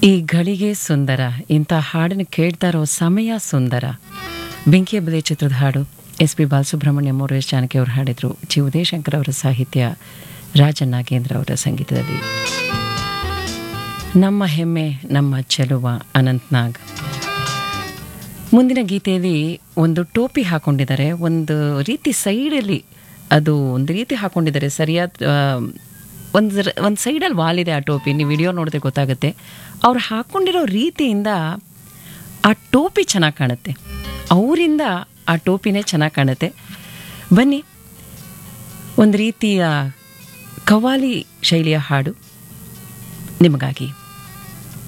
ಈ ಗಳಿಗೆ ಸುಂದರ ಇಂಥ ಹಾಡನ್ನು ಕೇಳ್ತಾ ಇರೋ ಸಮಯ ಸುಂದರ ಬೆಂಕಿಯ ಬೆಲೆ ಚಿತ್ರದ ಹಾಡು ಎಸ್ ಪಿ ಬಾಲಸುಬ್ರಹ್ಮಣ್ಯಂ ಅವರು ಎಸ್ ಜಾನಕಿ ಅವರು ಹಾಡಿದರು ಜಿ ಉದಯಶಂಕರ್ ಅವರ ಸಾಹಿತ್ಯ ರಾಜನ್ ನಾಗೇಂದ್ರ ಅವರ ಸಂಗೀತದಲ್ಲಿ ನಮ್ಮ ಹೆಮ್ಮೆ ನಮ್ಮ ಚೆಲುವ ಅನಂತ್ನಾಗ್ ಮುಂದಿನ ಗೀತೆಯಲ್ಲಿ ಒಂದು ಟೋಪಿ ಹಾಕೊಂಡಿದ್ದಾರೆ ಒಂದು ರೀತಿ ಸೈಡಲ್ಲಿ ಅದು ಒಂದು ರೀತಿ ಹಾಕೊಂಡಿದ್ದಾರೆ ಸರಿಯಾದ ಆ, ಒಂದು ಒಂದು ಸೈಡಲ್ಲಿ ವಾಲಿದೆ ಆ ಟೋಪಿ ನೀವು ವಿಡಿಯೋ ನೋಡಿದ್ರೆ ಗೊತ್ತಾಗುತ್ತೆ ಅವ್ರು ಹಾಕ್ಕೊಂಡಿರೋ ರೀತಿಯಿಂದ ಆ ಟೋಪಿ ಚೆನ್ನಾಗಿ ಕಾಣುತ್ತೆ ಅವರಿಂದ ಆ ಟೋಪಿನೇ ಚೆನ್ನಾಗಿ ಕಾಣುತ್ತೆ ಬನ್ನಿ ಒಂದು ರೀತಿಯ ಕವಾಲಿ ಶೈಲಿಯ ಹಾಡು ನಿಮಗಾಗಿ